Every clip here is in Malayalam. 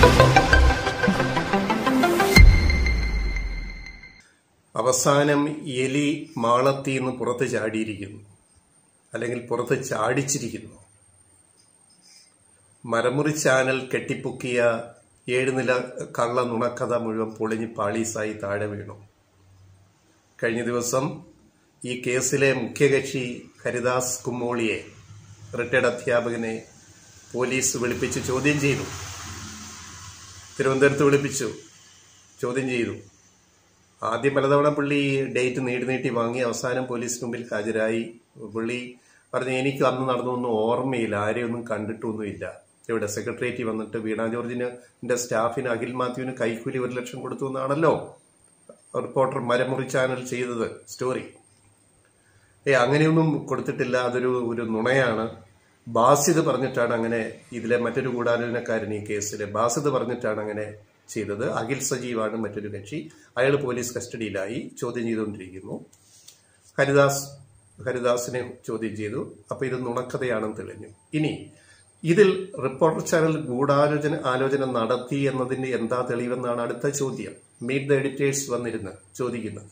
അവസാനം എലി മാളത്തിൽ നിന്ന് പുറത്ത് ചാടിയിരിക്കുന്നു അല്ലെങ്കിൽ പുറത്ത് ചാടിച്ചിരിക്കുന്നു മരമുറി ചാനൽ കെട്ടിപ്പൊക്കിയ ഏഴ് നില കള്ള നുണക്കഥ മുഴുവൻ പൊളിഞ്ഞ് പാളീസായി താഴെ വീണു കഴിഞ്ഞ ദിവസം ഈ കേസിലെ മുഖ്യകക്ഷി ഹരിദാസ് കുമ്മോളിയെ റിട്ടയർഡ് അധ്യാപകനെ പോലീസ് വിളിപ്പിച്ച് ചോദ്യം ചെയ്തു തിരുവനന്തപുരത്ത് വിളിപ്പിച്ചു ചോദ്യം ചെയ്തു ആദ്യം പലതവണ പുള്ളി ഡേറ്റ് നീട്ടി നീട്ടി വാങ്ങി അവസാനം പോലീസ് മുമ്പിൽ ഹാജരായി പുള്ളി പറഞ്ഞു എനിക്ക് അന്ന് നടന്നൊന്നും ഓർമ്മയില്ല ആരെയൊന്നും കണ്ടിട്ടൊന്നുമില്ല ഇവിടെ സെക്രട്ടേറിയറ്റ് വന്നിട്ട് വീണ ജോർജിന് എന്റെ സ്റ്റാഫിന് അഖിൽ മാത്യുവിന് കൈക്കൂലി ഒരു ലക്ഷം കൊടുത്തു എന്നാണല്ലോ റിപ്പോർട്ടർ മരമുറി ചാനൽ ചെയ്തത് സ്റ്റോറി ഏ അങ്ങനെയൊന്നും കൊടുത്തിട്ടില്ല അതൊരു ഒരു നുണയാണ് ബാസിദ് പറഞ്ഞിട്ടാണ് അങ്ങനെ ഇതിലെ മറ്റൊരു ഗൂഢാലോചനക്കാരൻ ഈ കേസിലെ ബാസിദ് പറഞ്ഞിട്ടാണ് അങ്ങനെ ചെയ്തത് അഖിൽ സജീവാണ് മറ്റൊരു കക്ഷി അയാൾ പോലീസ് കസ്റ്റഡിയിലായി ചോദ്യം ചെയ്തുകൊണ്ടിരിക്കുന്നു ഹരിദാസ് ഹരിദാസിനെ ചോദ്യം ചെയ്തു അപ്പൊ ഇത് നുണക്കഥയാണെന്ന് തെളിഞ്ഞു ഇനി ഇതിൽ റിപ്പോർട്ടർ ചാനൽ ഗൂഢാലോചന ആലോചന നടത്തി എന്നതിന്റെ എന്താ തെളിവെന്നാണ് അടുത്ത ചോദ്യം മീറ്റ് ദ എഡിറ്റേഴ്സ് വന്നിരുന്ന് ചോദിക്കുന്നത്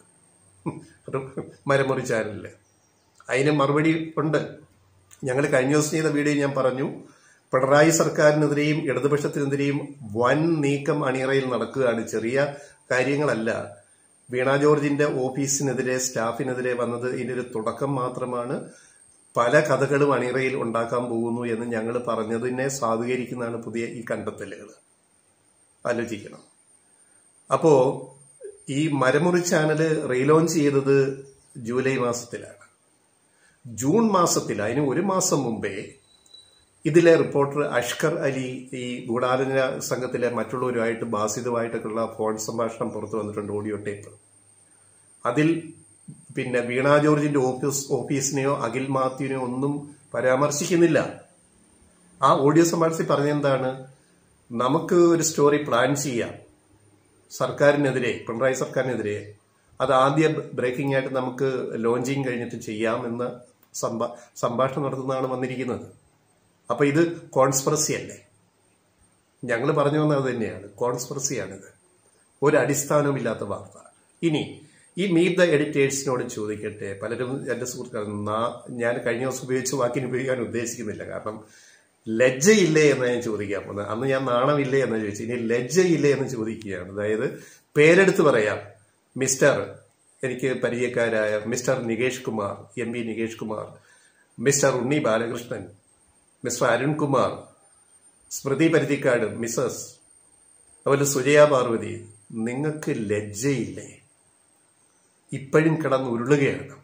മരമുറി ചാനലില് അതിന് മറുപടി ഉണ്ട് ഞങ്ങൾ കഴിഞ്ഞ ദിവസം ചെയ്ത വീഡിയോ ഞാൻ പറഞ്ഞു പിണറായി സർക്കാരിനെതിരെയും ഇടതുപക്ഷത്തിനെതിരെയും വൻ നീക്കം അണിയറയിൽ നടക്കുകയാണ് ചെറിയ കാര്യങ്ങളല്ല വീണ ജോർജിന്റെ ഓഫീസിനെതിരെ സ്റ്റാഫിനെതിരെ വന്നത് ഇതിന്റെ തുടക്കം മാത്രമാണ് പല കഥകളും അണിയറയിൽ ഉണ്ടാക്കാൻ പോകുന്നു എന്ന് ഞങ്ങൾ പറഞ്ഞതിനെ സാധൂകരിക്കുന്നതാണ് പുതിയ ഈ കണ്ടെത്തലുകൾ ആലോചിക്കണം അപ്പോ ഈ മരമുറി ചാനല് റീലോഞ്ച് ചെയ്തത് ജൂലൈ മാസത്തിലാണ് ജൂൺ മാസത്തിൽ അതിന് ഒരു മാസം മുമ്പേ ഇതിലെ റിപ്പോർട്ടർ അഷ്കർ അലി ഈ ഗൂഢാലോചന സംഘത്തിലെ മറ്റുള്ളവരുമായിട്ട് ബാധിതമായിട്ടൊക്കെയുള്ള ഫോൺ സംഭാഷണം പുറത്തു വന്നിട്ടുണ്ട് ഓഡിയോ ടേപ്പ് അതിൽ പിന്നെ വീണ ജോർജിന്റെ ഓഫീസ് ഓഫീസിനെയോ അഖിൽ മാത്യുവിനെയോ ഒന്നും പരാമർശിക്കുന്നില്ല ആ ഓഡിയോ സംഭാഷണത്തിൽ പറഞ്ഞെന്താണ് നമുക്ക് ഒരു സ്റ്റോറി പ്ലാൻ ചെയ്യാം സർക്കാരിനെതിരെ പിണറായി സർക്കാരിനെതിരെ അത് ആദ്യ ബ്രേക്കിംഗ് ആയിട്ട് നമുക്ക് ലോഞ്ചിങ് കഴിഞ്ഞിട്ട് ചെയ്യാം എന്ന സംഭാഷണം നടത്തുന്നതാണ് വന്നിരിക്കുന്നത് അപ്പൊ ഇത് കോൺസ്പെറസി അല്ലേ ഞങ്ങൾ പറഞ്ഞു വന്നത് അത് തന്നെയാണ് കോൺസ്പെറസിയാണിത് ഒരു അടിസ്ഥാനവുമില്ലാത്ത വാർത്ത ഇനി ഈ മീറ്റ് ദ എഡിറ്റേഴ്സിനോട് ചോദിക്കട്ടെ പലരും എന്റെ സുഹൃത്തുക്കൾ ഞാൻ കഴിഞ്ഞ ദിവസം ഉപയോഗിച്ച വാക്കിന് ഉപയോഗിക്കാൻ ഉദ്ദേശിക്കുന്നില്ല കാരണം ലജ്ജയില്ലേ എന്ന് ഞാൻ ചോദിക്കാൻ പോകുന്നത് അന്ന് ഞാൻ നാണമില്ലേ എന്ന് ചോദിച്ചു ഇനി ലജ്ജയില്ലേ എന്ന് ചോദിക്കുകയാണ് അതായത് പേരെടുത്ത് പറയാം മിസ്റ്റർ എനിക്ക് പരിചയക്കാരായ mister Nikesh Kumar M P Nikesh Kumar mister Unni Balakrishnan mister Arunkumar Smruthy Paruthikad Mrs അതുപോലെ സുജയ പാർവതി നിങ്ങൾക്ക് ലജ്ജയില്ലേ ഇപ്പോഴും കിടന്ന് ഉരുളുകയാണ്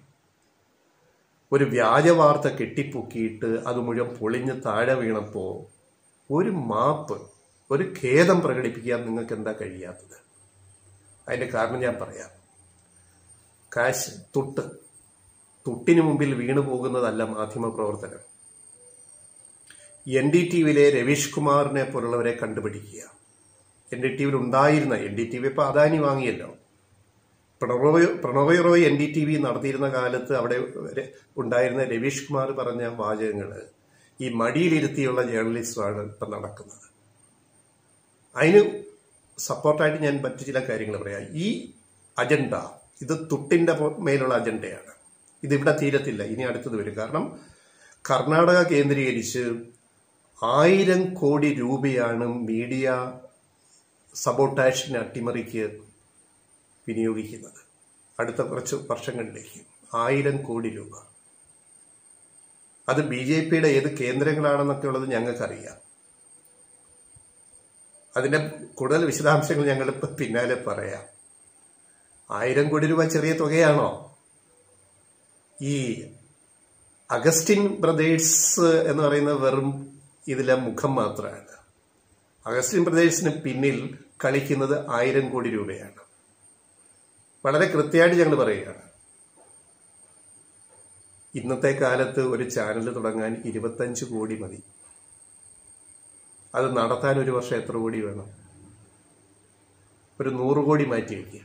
ഒരു വ്യാജ വാർത്ത കെട്ടിപ്പൊക്കിയിട്ട് അത് മുഴുവൻ പൊളിഞ്ഞ് താഴെ വീണപ്പോ ഒരു മാപ്പ് ഒരു ഖേദം പ്രകടിപ്പിക്കാൻ നിങ്ങൾക്ക് എന്താ കഴിയാത്തത് അതിന്റെ കാരണം ഞാൻ പറയാം കാശ് തുട്ട് തുട്ടിനു മുമ്പിൽ വീണു പോകുന്നതല്ല മാധ്യമ പ്രവർത്തനം എൻ ഡി ടി വിയിലെ രവീഷ് കുമാറിനെ പോലുള്ളവരെ കണ്ടുപിടിക്കുക എൻ ഡി ടി വിയിൽ ഉണ്ടായിരുന്ന എൻ ഡി ടി വി ഇപ്പൊ അദാനി വാങ്ങിയല്ലോ Prannoy Prannoy Roy N D T V നടത്തിയിരുന്ന കാലത്ത് അവിടെ ഉണ്ടായിരുന്ന രവീഷ് കുമാർ പറഞ്ഞ വാചകങ്ങൾ ഈ മടിയിലിരുത്തിയുള്ള ജേർണലിസമാണ് ഇപ്പൊ നടക്കുന്നത് അതിന് സപ്പോർട്ടായിട്ട് ഞാൻ മറ്റു ചില കാര്യങ്ങൾ പറയാം ഈ അജണ്ട ഇത് തുട്ടിന്റെ മേലുള്ള അജണ്ടയാണ് ഇതിവിടെ തീരത്തില്ല ഇനി അടുത്തത് വരും കാരണം കർണാടക കേന്ദ്രീകരിച്ച് ആയിരം കോടി രൂപയാണ് മീഡിയ സബോട്ടാഷിന് അട്ടിമറിക്ക് വിനിയോഗിക്കുന്നത് അടുത്ത കുറച്ച് വർഷങ്ങളിലേക്ക് ആയിരം കോടി രൂപ അത് ബി ജെ പിയുടെ ഏത് കേന്ദ്രങ്ങളാണെന്നൊക്കെ ഉള്ളത് ഞങ്ങൾക്കറിയാം അതിന്റെ കൂടുതൽ വിശദാംശങ്ങൾ ഞങ്ങൾ പിന്നാലെ പറയാം ആയിരം കോടി രൂപ ചെറിയ തുകയാണോ ഈ അഗസ്റ്റിൻ ബ്രദേഴ്സ് എന്ന് പറയുന്നത് വെറും ഇതിലെ മുഖം മാത്രമാണ് അഗസ്റ്റിൻ ബ്രദേഴ്സിന് പിന്നിൽ കളിക്കുന്നത് ആയിരം കോടി രൂപയാണ് വളരെ കൃത്യമായിട്ട് ഞങ്ങൾ പറയുകയാണ് ഇന്നത്തെ കാലത്ത് ഒരു ചാനൽ തുടങ്ങാൻ ഇരുപത്തഞ്ച് കോടി മതി അത് നടത്താൻ ഒരു വർഷം എത്ര കോടി വേണം ഒരു നൂറ് കോടി മാറ്റി വയ്ക്കുക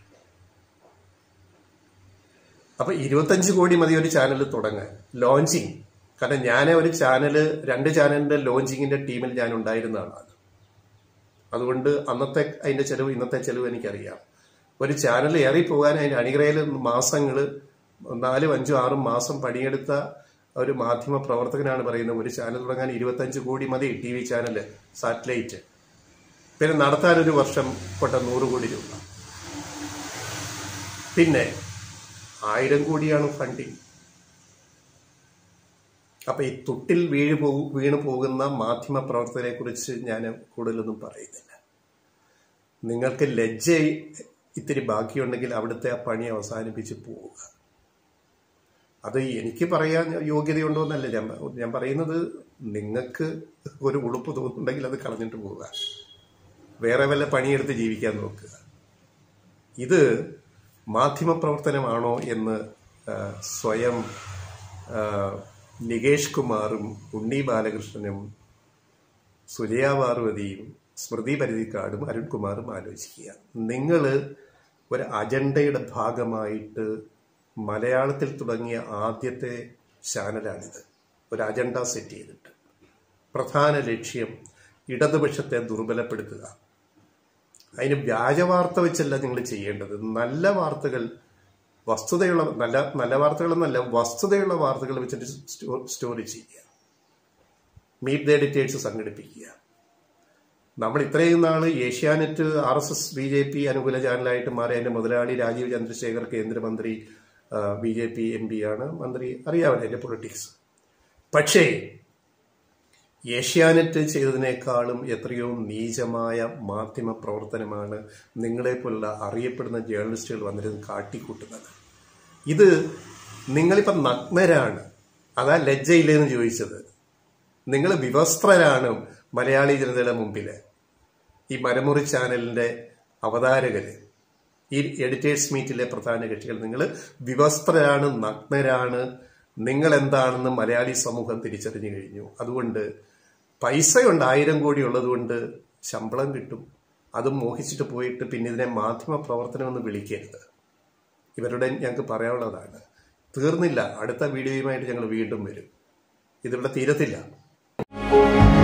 അപ്പൊ ഇരുപത്തഞ്ച് കോടി മതി ഒരു ചാനൽ തുടങ്ങാൻ ലോഞ്ചിങ് കാരണം ഞാൻ ഒരു ചാനല് രണ്ട് ചാനലിന്റെ ലോഞ്ചിങ്ങിന്റെ ടീമിൽ ഞാൻ ഉണ്ടായിരുന്ന ആളാണ് അതുകൊണ്ട് അന്നത്തെ അതിന്റെ ചെലവ് ഇന്നത്തെ ചെലവ് എനിക്കറിയാം ഒരു ചാനൽ ഏറി പോകാൻ അതിന്റെ അണികറയിൽ മാസങ്ങൾ നാലും അഞ്ചും ആറും മാസം പണിയെടുത്ത ഒരു മാധ്യമ പ്രവർത്തകനാണ് പറയുന്നത് ഒരു ചാനൽ തുടങ്ങാൻ ഇരുപത്തഞ്ച് കോടി മതി ടി വി ചാനൽ സാറ്റലൈറ്റ് പിന്നെ നടത്താൻ ഒരു വർഷം കൊട്ട നൂറ് കോടി രൂപ പിന്നെ ആയിരം കോടിയാണ് ഫണ്ടിങ് അപ്പൊ ഈ തൊട്ടിൽ വീഴ് പോ വീണു പോകുന്ന മാധ്യമ പ്രവർത്തകരെ കുറിച്ച് ഞാൻ കൂടുതലൊന്നും പറയുന്നില്ല നിങ്ങൾക്ക് ലജ്ജ ഇത്തിരി ബാക്കിയുണ്ടെങ്കിൽ അവിടുത്തെ ആ പണി അവസാനിപ്പിച്ച് പോവുക അത് എനിക്ക് പറയാൻ യോഗ്യതയുണ്ടോ എന്നല്ല ഞാൻ ഞാൻ പറയുന്നത് നിങ്ങൾക്ക് ഒരു ഉളുപ്പ് തോന്നുന്നുണ്ടെങ്കിൽ അത് കളഞ്ഞിട്ട് പോവുക വേറെ വല്ല പണിയെടുത്ത് ജീവിക്കാൻ നോക്കുക ഇത് മാധ്യമപ്രവർത്തനമാണോ എന്ന് ആ, സ്വയം ആ, നികേഷ് കുമാറും ഉണ്ണി ബാലകൃഷ്ണനും സുജയ പാർവതിയും സ്മൃതി പരിധിക്കാടും അരുൺകുമാറും ആലോചിക്കുക നിങ്ങൾ ഒരു അജണ്ടയുടെ ഭാഗമായിട്ട് മലയാളത്തിൽ തുടങ്ങിയ ആദ്യത്തെ ചാനലാണിത് ഒരു അജണ്ട സെറ്റ് ചെയ്തിട്ട് പ്രധാന ലക്ഷ്യം ഇടതുപക്ഷത്തെ ദുർബലപ്പെടുത്തുക അതിന് വ്യാജ വാർത്ത വെച്ചല്ല നിങ്ങൾ ചെയ്യേണ്ടത് നല്ല വാർത്തകൾ വസ്തുതയുള്ള നല്ല നല്ല വാർത്തകളെന്നല്ല വസ്തുതയുള്ള വാർത്തകൾ വെച്ചിട്ട് സ്റ്റോ- സ്റ്റോറി ചെയ്യുക മീറ്റ് ദ എഡിറ്റേഴ്സ് സംഘടിപ്പിക്കുക നമ്മൾ ഇത്രയും നാള് ഏഷ്യാനെറ്റ് ആർ എസ് എസ് ബി ജെ പി അനുകൂല ചാനലായിട്ട് മാറി അതിന്റെ മുതലാളി രാജീവ് ചന്ദ്രശേഖർ കേന്ദ്രമന്ത്രി ബി ജെ പി എം പി ആണ് മന്ത്രി അറിയാമല്ലോ അതിന്റെ പൊളിറ്റിക്സ് പക്ഷേ ഏഷ്യാനെറ്റ് ചെയ്തതിനേക്കാളും എത്രയോ നീചമായ മാധ്യമ പ്രവർത്തനമാണ് നിങ്ങളെപ്പോലുള്ള അറിയപ്പെടുന്ന ജേർണലിസ്റ്റുകൾ വന്നിരുന്ന് കാട്ടിക്കൂട്ടുന്നത് ഇത് നിങ്ങളിപ്പം നഗ്നരാണ് അതാ ലജ്ജയില്ലെന്ന് ചോദിച്ചത് നിങ്ങൾ വിവസ്ത്രരാണ് മലയാളി ജനതയുടെ മുമ്പില് ഈ മരമുറി ചാനലിന്റെ അവതാരകര് ഈ എഡിറ്റേഴ്സ് മീറ്റിലെ പ്രധാന കക്ഷികൾ നിങ്ങൾ വിവസ്ത്രരാണ് നഗ്നരാണ് നിങ്ങൾ എന്താണെന്ന് മലയാളി സമൂഹം തിരിച്ചറിഞ്ഞു കഴിഞ്ഞു അതുകൊണ്ട് പൈസയുണ്ട് ആയിരം കോടി ഉള്ളതുകൊണ്ട് ശമ്പളം കിട്ടും അതും മോഹിച്ചിട്ട് പോയിട്ട് പിന്നെ ഇതിനെ മാധ്യമ പ്രവർത്തനമെന്ന് വിളിക്കരുത് ഇവരുടെ ഞങ്ങൾക്ക് പറയാനുള്ളതാണ് തീർന്നില്ല അടുത്ത വീഡിയോയുമായിട്ട് ഞങ്ങൾ വീണ്ടും വരും ഇതിവിടെ തീരത്തില്ല